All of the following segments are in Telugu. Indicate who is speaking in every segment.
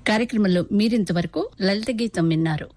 Speaker 1: కార్యక్రమంలో మీరింతవరకు లలిత గీతం విన్నారు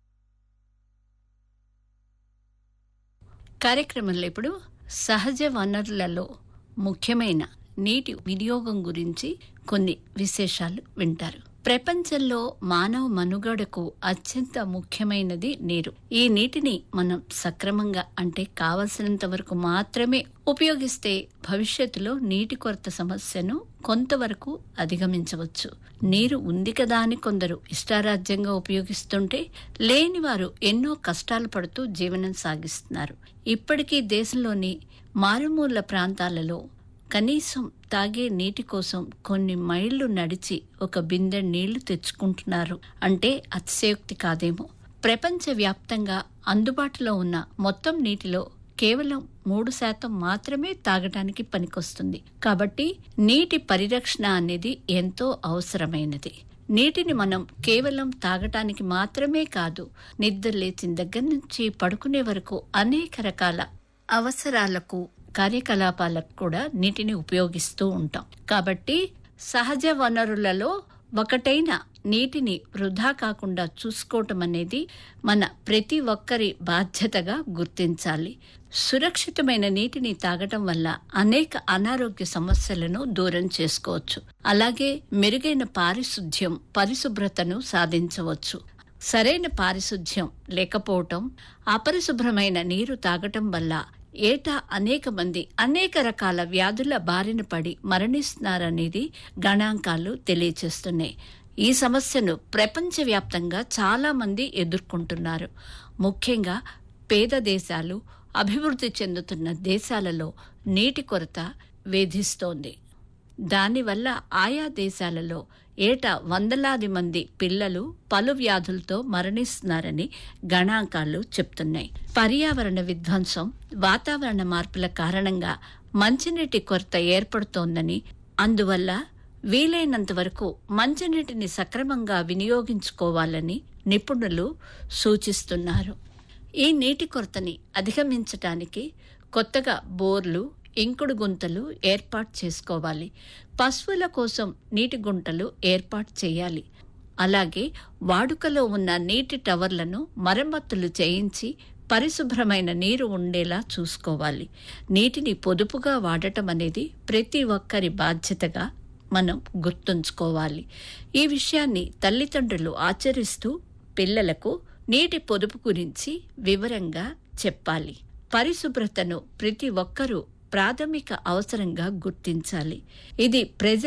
Speaker 1: కార్యక్రమంలో ఇప్పుడు సహజ వనరులలో ముఖ్యమైన నీటి వినియోగం గురించి కొన్ని విశేషాలు వింటారు ప్రపంచంలో మానవ మనుగడకు అత్యంత ముఖ్యమైనది నీరు ఈ నీటిని మనం సక్రమంగా అంటే కావలసినంత వరకు మాత్రమే ఉపయోగిస్తే భవిష్యత్తులో నీటి కొరత సమస్యను కొంతవరకు అధిగమించవచ్చు నీరు ఉంది కదా అని కొందరు ఇష్టారాజ్యంగా ఉపయోగిస్తుంటే లేని వారు ఎన్నో కష్టాలు పడుతూ జీవనం సాగిస్తున్నారు ఇప్పటికీ దేశంలోని మారుమూల ప్రాంతాలలో కనీసం తాగే నీటి కోసం కొన్ని మైళ్లు నడిచి ఒక బిందె నీళ్లు తెచ్చుకుంటున్నారు అంటే అతిశయోక్తి కాదేమో ప్రపంచవ్యాప్తంగా అందుబాటులో ఉన్న మొత్తం నీటిలో కేవలం మూడు శాతం మాత్రమే తాగటానికి పనికొస్తుంది కాబట్టి నీటి పరిరక్షణ అనేది ఎంతో అవసరమైనది నీటిని మనం కేవలం తాగటానికి మాత్రమే కాదు నిద్ర లేచిన దగ్గర నుంచి పడుకునే వరకు అనేక రకాల అవసరాలకు కార్యకలాపాలకు కూడా నీటిని ఉపయోగిస్తూ ఉంటాం కాబట్టి సహజ వనరులలో ఒకటైన నీటిని వృధా కాకుండా చూసుకోవటం అనేది మన ప్రతి ఒక్కరి బాధ్యతగా గుర్తించాలి సురక్షితమైన నీటిని తాగటం వల్ల అనేక అనారోగ్య సమస్యలను దూరం చేసుకోవచ్చు అలాగే మెరుగైన పారిశుధ్యం పరిశుభ్రతను సాధించవచ్చు సరైన పారిశుధ్యం లేకపోవటం అపరిశుభ్రమైన నీరు తాగటం వల్ల ఏటా అనేక మంది అనేక రకాల వ్యాధుల బారిన పడి మరణిస్తున్నారనేది గణాంకాలు తెలియచేస్తున్నాయి ఈ సమస్యను ప్రపంచవ్యాప్తంగా చాలా మంది ఎదుర్కొంటున్నారు ముఖ్యంగా పేద దేశాలు అభివృద్ధి చెందుతున్న దేశాలలో నీటి కొరత వేధిస్తోంది దానివల్ల ఆయా దేశాలలో ఏటా వందలాది మంది పిల్లలు పలు వ్యాధులతో మరణిస్తున్నారని గణాంకాలు చెప్తున్నాయి పర్యావరణ విధ్వంసం వాతావరణ మార్పుల కారణంగా మంచినీటి కొరత ఏర్పడుతోందని అందువల్ల వీలైనంత వరకు మంచినీటిని సక్రమంగా వినియోగించుకోవాలని నిపుణులు సూచిస్తున్నారు ఈ నీటి కొరతని అధిగమించటానికి కొత్తగా బోర్లు ఇంకుడు గుంతలు ఏర్పాటు చేసుకోవాలి పశువుల కోసం నీటి గుంటలు ఏర్పాటు చేయాలి అలాగే వాడుకలో ఉన్న నీటి టవర్లను మరమ్మతులు చేయించి పరిశుభ్రమైన నీరు ఉండేలా చూసుకోవాలి నీటిని పొదుపుగా వాడటం అనేది ప్రతి ఒక్కరి బాధ్యతగా మనం గుర్తుంచుకోవాలి ఈ విషయాన్ని తల్లిదండ్రులు ఆచరిస్తూ పిల్లలకు నీటి పొదుపు గురించి వివరంగా చెప్పాలి పరిశుభ్రతను ప్రతి ఒక్కరూ ప్రాథమిక అవసరంగా గుర్తించాలి ఇది ప్రజ